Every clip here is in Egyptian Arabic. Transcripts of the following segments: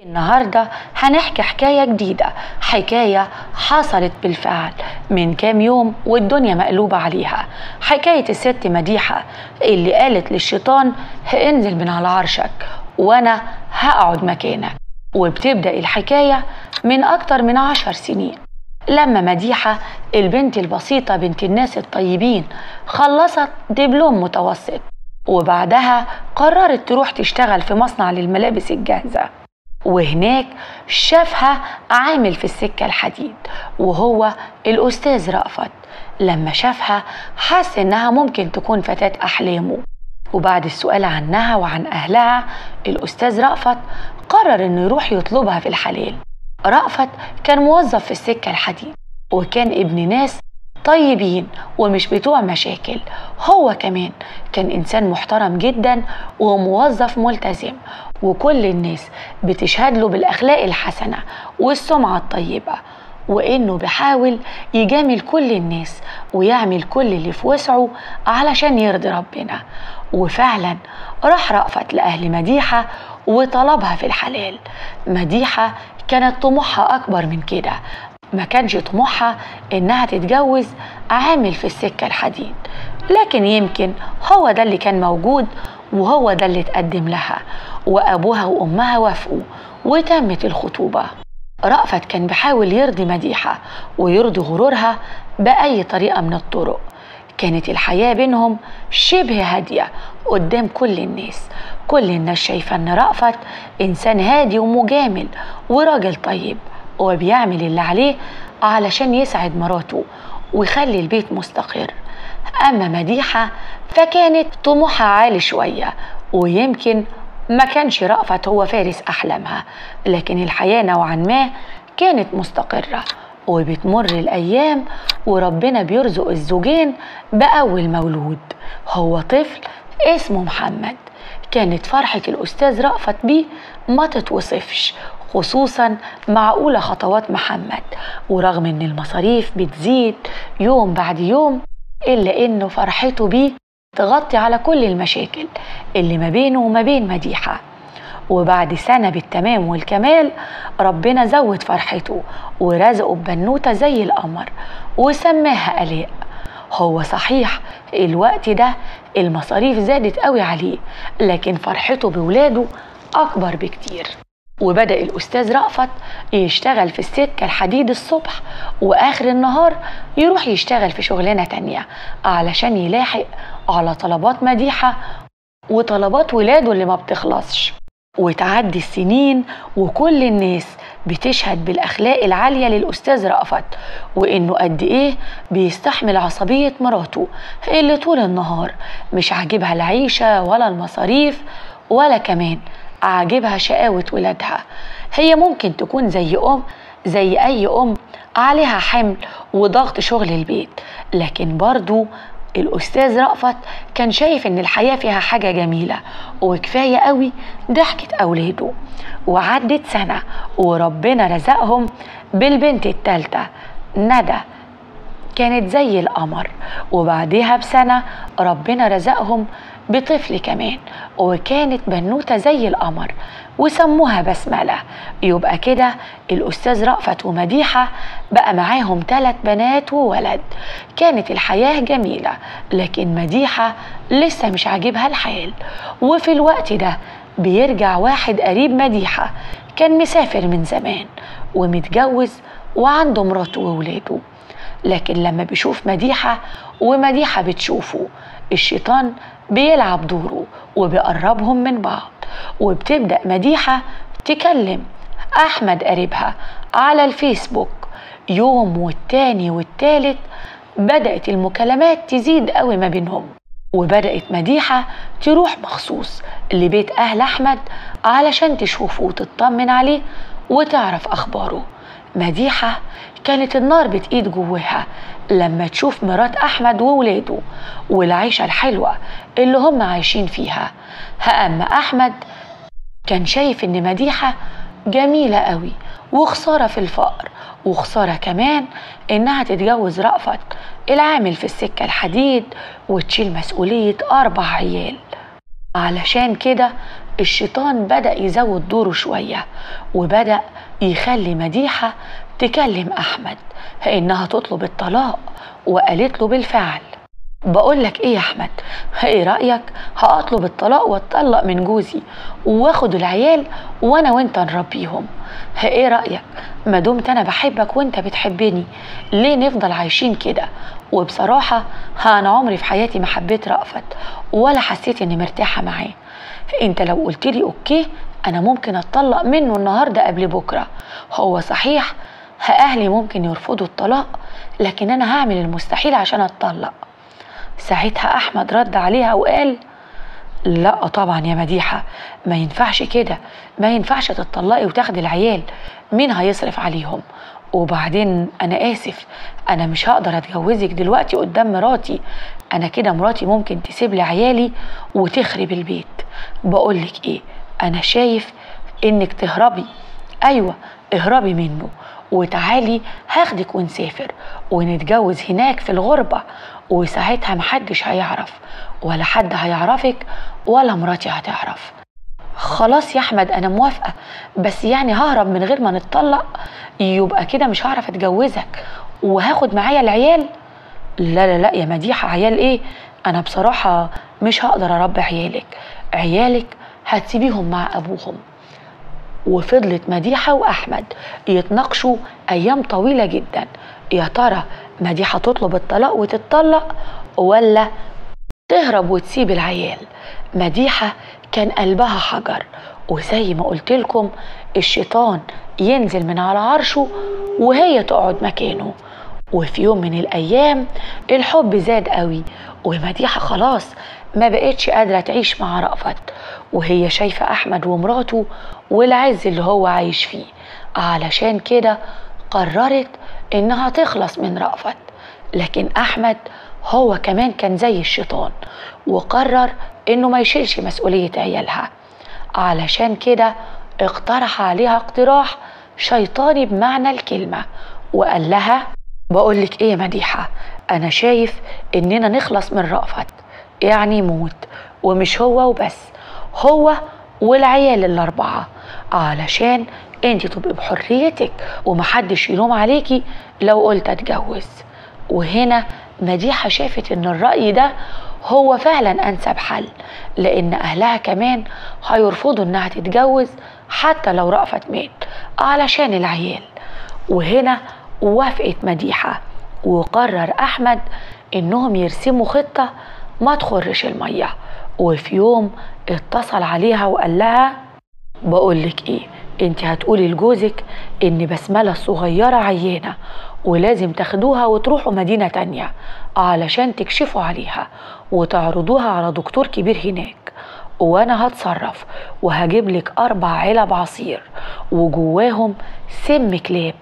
النهاردة هنحكي حكاية جديدة حكاية حصلت بالفعل من كام يوم والدنيا مقلوبة عليها حكاية الست مديحة اللي قالت للشيطان انزل من على عرشك وانا هقعد مكانك وبتبدأ الحكاية من أكتر من عشر سنين لما مديحة البنت البسيطة بنت الناس الطيبين خلصت دبلوم متوسط وبعدها قررت تروح تشتغل في مصنع للملابس الجاهزة وهناك شافها عامل في السكة الحديد وهو الأستاذ رأفت لما شافها حس إنها ممكن تكون فتاة أحلامه وبعد السؤال عنها وعن أهلها الأستاذ رأفت قرر إنه يروح يطلبها في الحلال رأفت كان موظف في السكة الحديد وكان ابن ناس طيبين ومش بتوع مشاكل هو كمان كان إنسان محترم جدا وموظف ملتزم وكل الناس بتشهد له بالأخلاق الحسنة والسمعة الطيبة وإنه بيحاول يجامل كل الناس ويعمل كل اللي في وسعه علشان يرضي ربنا وفعلا راح رأفت لأهل مديحة وطلبها في الحلال مديحة كانت طموحها أكبر من كده ما كانش طموحها إنها تتجوز عامل في السكة الحديد لكن يمكن هو ده اللي كان موجود وهو ده اللي اتقدم لها وأبوها وأمها وافقوا وتمت الخطوبة رأفت كان بيحاول يرضي مديحة ويرضي غرورها بأي طريقة من الطرق كانت الحياة بينهم شبه هادية قدام كل الناس كل الناس شايفة ان رأفت انسان هادي ومجامل وراجل طيب وبيعمل اللي عليه علشان يسعد مراته ويخلي البيت مستقر اما مديحة فكانت طموحها عالي شوية ويمكن ما كانش رأفت هو فارس أحلامها لكن الحياة نوعا ما كانت مستقرة وبتمر الأيام وربنا بيرزق الزوجين بأول مولود هو طفل اسمه محمد كانت فرحة الأستاذ رأفت بيه ما تتوصفش خصوصا مع أولى خطوات محمد ورغم إن المصاريف بتزيد يوم بعد يوم إلا إنه فرحته بيه تغطي على كل المشاكل اللي ما بينه وما بين مديحة وبعد سنة بالتمام والكمال ربنا زود فرحته ورزقه ببنوتة زي القمر وسماها آلاء هو صحيح الوقت ده المصاريف زادت قوي عليه لكن فرحته بولاده أكبر بكتير وبدأ الأستاذ رأفت يشتغل في السكة الحديد الصبح وآخر النهار يروح يشتغل في شغلانة تانية علشان يلاحق على طلبات مديحة وطلبات ولاده اللي ما بتخلصش وتعدي السنين وكل الناس بتشهد بالأخلاق العالية للأستاذ رأفت وإنه قد إيه بيستحمل عصبية مراته اللي طول النهار مش عاجبها العيشة ولا المصاريف ولا كمان عاجبها شقاوة ولادها هي ممكن تكون زي أم زي أي أم عليها حمل وضغط شغل البيت لكن برضو الأستاذ رأفت كان شايف إن الحياة فيها حاجة جميلة وكفاية قوي ضحكة أولاده وعدت سنة وربنا رزقهم بالبنت التالتة ندى كانت زي القمر وبعدها بسنة ربنا رزقهم بطفل كمان وكانت بنوتة زي القمر وسموها بسملة يبقى كده الأستاذ رأفت ومديحة بقى معاهم ثلاث بنات وولد كانت الحياة جميلة لكن مديحة لسه مش عاجبها الحال وفي الوقت ده بيرجع واحد قريب مديحة كان مسافر من زمان ومتجوز وعنده مراته وولاده لكن لما بيشوف مديحة ومديحة بتشوفه الشيطان بيلعب دوره وبيقربهم من بعض وبتبدأ مديحة تكلم أحمد قريبها على الفيسبوك يوم والتاني والتالت بدأت المكالمات تزيد قوي ما بينهم وبدأت مديحة تروح مخصوص لبيت أهل أحمد علشان تشوفه وتطمن عليه وتعرف أخباره مديحة كانت النار بتقيد جواها لما تشوف مرات أحمد وولاده والعيشة الحلوة اللي هم عايشين فيها أما أحمد كان شايف إن مديحة جميلة قوي وخسارة في الفقر وخسارة كمان إنها تتجوز رأفت العامل في السكة الحديد وتشيل مسؤولية أربع عيال علشان كده الشيطان بدأ يزود دوره شوية وبدأ يخلي مديحة تكلم أحمد إنها تطلب الطلاق وقالت له بالفعل بقول لك ايه يا احمد ايه رايك هاطلب الطلاق واتطلق من جوزي واخد العيال وانا وانت نربيهم ايه رايك ما دمت انا بحبك وانت بتحبني ليه نفضل عايشين كده وبصراحه انا عمري في حياتي ما حبيت رأفت ولا حسيت اني مرتاحه معاه انت لو قلت لي اوكي انا ممكن اتطلق منه النهارده قبل بكره هو صحيح اهلي ممكن يرفضوا الطلاق لكن انا هعمل المستحيل عشان اتطلق ساعتها احمد رد عليها وقال لا طبعا يا مديحه ما ينفعش كده ما ينفعش تتطلقي وتاخدي العيال مين هيصرف عليهم وبعدين انا اسف انا مش هقدر اتجوزك دلوقتي قدام مراتي انا كده مراتي ممكن تسيب لي عيالي وتخرب البيت بقولك ايه انا شايف انك تهربي ايوه اهربي منه وتعالي هاخدك ونسافر ونتجوز هناك في الغربة وساعتها محدش هيعرف ولا حد هيعرفك ولا مراتي هتعرف خلاص يا احمد انا موافقه بس يعني ههرب من غير ما نتطلق يبقى كده مش هعرف اتجوزك وهاخد معايا العيال لا لا لا يا مديحه عيال ايه انا بصراحه مش هقدر اربي عيالك عيالك هتسيبيهم مع ابوهم وفضلت مديحة وأحمد يتناقشوا أيام طويلة جدا يا ترى مديحة تطلب الطلاق وتتطلق ولا تهرب وتسيب العيال مديحة كان قلبها حجر وزي ما قلت لكم الشيطان ينزل من على عرشه وهي تقعد مكانه وفي يوم من الأيام الحب زاد قوي ومديحة خلاص ما بقتش قادرة تعيش مع رأفت وهي شايفة أحمد ومراته والعز اللي هو عايش فيه علشان كده قررت إنها تخلص من رأفت لكن أحمد هو كمان كان زي الشيطان وقرر إنه ما يشيلش مسؤولية عيالها علشان كده اقترح عليها اقتراح شيطاني بمعنى الكلمة وقال لها بقولك ايه يا مديحة انا شايف اننا نخلص من رأفت يعني يموت ومش هو وبس هو والعيال الأربعة علشان انت تبقي بحريتك ومحدش يلوم عليكي لو قلت اتجوز وهنا مديحة شافت ان الرأي ده هو فعلا انسب حل لان اهلها كمان هيرفضوا انها تتجوز حتى لو رأفت مات علشان العيال وهنا وافقت مديحة وقرر احمد انهم يرسموا خطة ما تخرش المية وفي يوم اتصل عليها وقال لها بقولك ايه انت هتقولي لجوزك ان بسملة الصغيرة عيانة ولازم تاخدوها وتروحوا مدينة تانية علشان تكشفوا عليها وتعرضوها على دكتور كبير هناك وانا هتصرف وهجيب لك اربع علب عصير وجواهم سم كلاب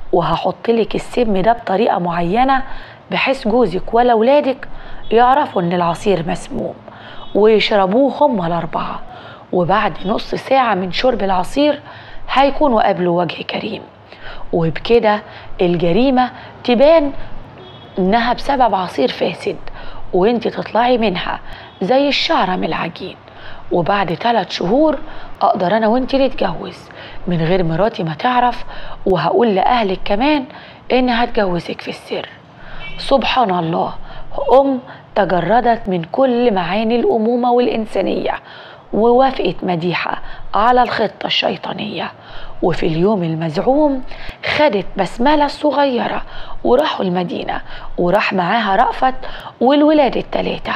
وهحط لك السم ده بطريقه معينه بحيث جوزك ولا ولادك يعرفوا ان العصير مسموم ويشربوه هم الاربعه وبعد نص ساعه من شرب العصير هيكونوا قابلوا وجه كريم وبكده الجريمه تبان انها بسبب عصير فاسد وانت تطلعي منها زي الشعره من العجين وبعد ثلاث شهور اقدر انا وانت نتجوز من غير مراتي ما تعرف وهقول لاهلك كمان اني هتجوزك في السر سبحان الله ام تجردت من كل معاني الامومه والانسانيه ووافقت مديحة على الخطة الشيطانية وفي اليوم المزعوم خدت بسملة الصغيرة وراحوا المدينة وراح معاها رأفت والولاد التلاتة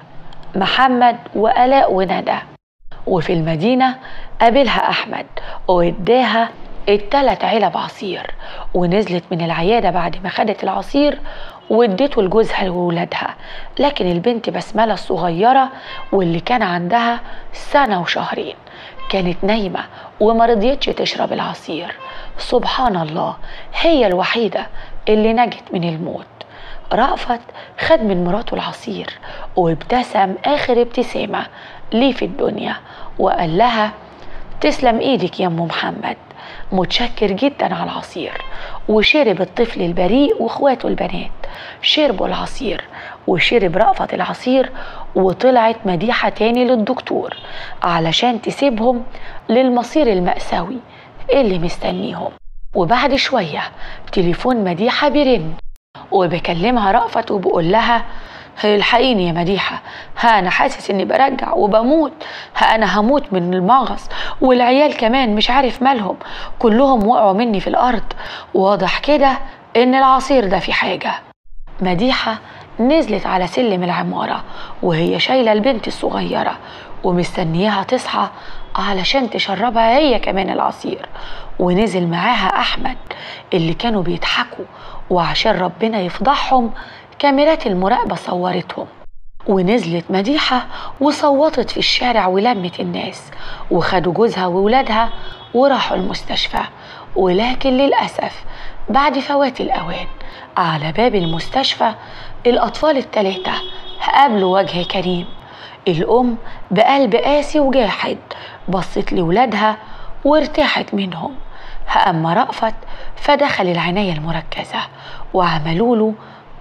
محمد وآلاء وندى وفي المدينة قابلها أحمد واداها التلات علب عصير ونزلت من العيادة بعد ما خدت العصير واديته لجوزها وولادها لكن البنت بسملة الصغيرة واللي كان عندها سنة وشهرين كانت نايمة وما رضيتش تشرب العصير سبحان الله هي الوحيدة اللي نجت من الموت رأفت خد من مراته العصير وابتسم آخر ابتسامة ليه في الدنيا وقال لها تسلم ايدك يا ام محمد متشكر جدا على العصير وشرب الطفل البريء واخواته البنات شربوا العصير وشرب رأفت العصير وطلعت مديحة تاني للدكتور علشان تسيبهم للمصير المأساوي اللي مستنيهم وبعد شوية تليفون مديحة بيرن وبكلمها رأفت وبقول لها الحقيني يا مديحة ها أنا حاسس إني برجع وبموت ها أنا هموت من المغص والعيال كمان مش عارف مالهم كلهم وقعوا مني في الأرض واضح كده إن العصير ده في حاجة مديحة نزلت على سلم العمارة وهي شايلة البنت الصغيرة ومستنياها تصحى علشان تشربها هي كمان العصير ونزل معاها أحمد اللي كانوا بيضحكوا وعشان ربنا يفضحهم كاميرات المراقبة صورتهم ونزلت مديحة وصوتت في الشارع ولمت الناس وخدوا جوزها وولادها وراحوا المستشفى ولكن للأسف بعد فوات الأوان على باب المستشفى الأطفال التلاتة قابلوا وجه كريم الأم بقلب قاسي وجاحد بصت لولادها وارتاحت منهم أما رأفت فدخل العناية المركزة وعملوا له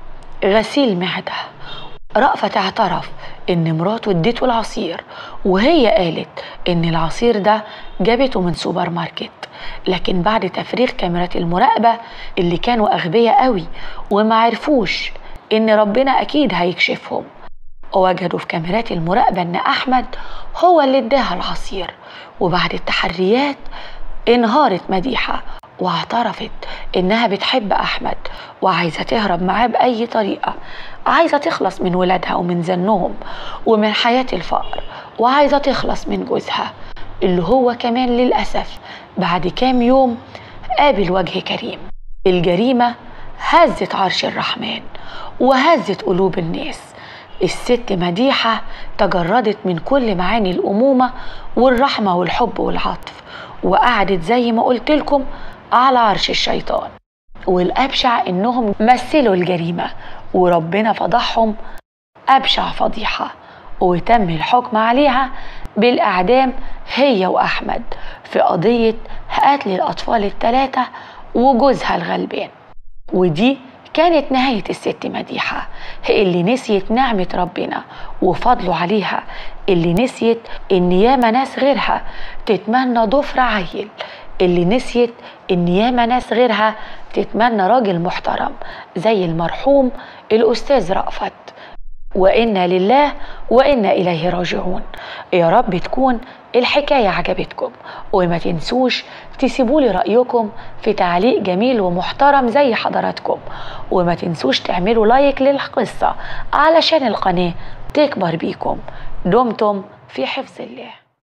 غسيل معدة رأفت اعترف إن مراته اديته العصير وهي قالت إن العصير ده جابته من سوبر ماركت لكن بعد تفريغ كاميرات المراقبة اللي كانوا أغبياء قوي وما عرفوش إن ربنا أكيد هيكشفهم ووجدوا في كاميرات المراقبة إن أحمد هو اللي اداها العصير وبعد التحريات انهارت مديحة واعترفت إنها بتحب أحمد وعايزة تهرب معاه بأي طريقة عايزة تخلص من ولادها ومن زنهم ومن حياة الفقر وعايزة تخلص من جوزها اللي هو كمان للأسف بعد كام يوم قابل وجه كريم الجريمة هزت عرش الرحمن وهزت قلوب الناس الست مديحة تجردت من كل معاني الأمومة والرحمة والحب والعطف وقعدت زي ما قلت لكم على عرش الشيطان والأبشع إنهم مثلوا الجريمة وربنا فضحهم أبشع فضيحة وتم الحكم عليها بالإعدام هي وأحمد في قضية قتل الأطفال الثلاثة وجوزها الغلبان ودي كانت نهاية الست مديحة اللي نسيت نعمة ربنا وفضله عليها اللي نسيت إن ياما ناس غيرها تتمنى ضفر عيل اللي نسيت إن ياما ناس غيرها تتمنى راجل محترم زي المرحوم الأستاذ رأفت وإنا لله وإنا إليه راجعون يا رب تكون الحكاية عجبتكم وما تنسوش تسيبوا لي رأيكم في تعليق جميل ومحترم زي حضراتكم وما تنسوش تعملوا لايك للقصة علشان القناة تكبر بيكم دمتم في حفظ الله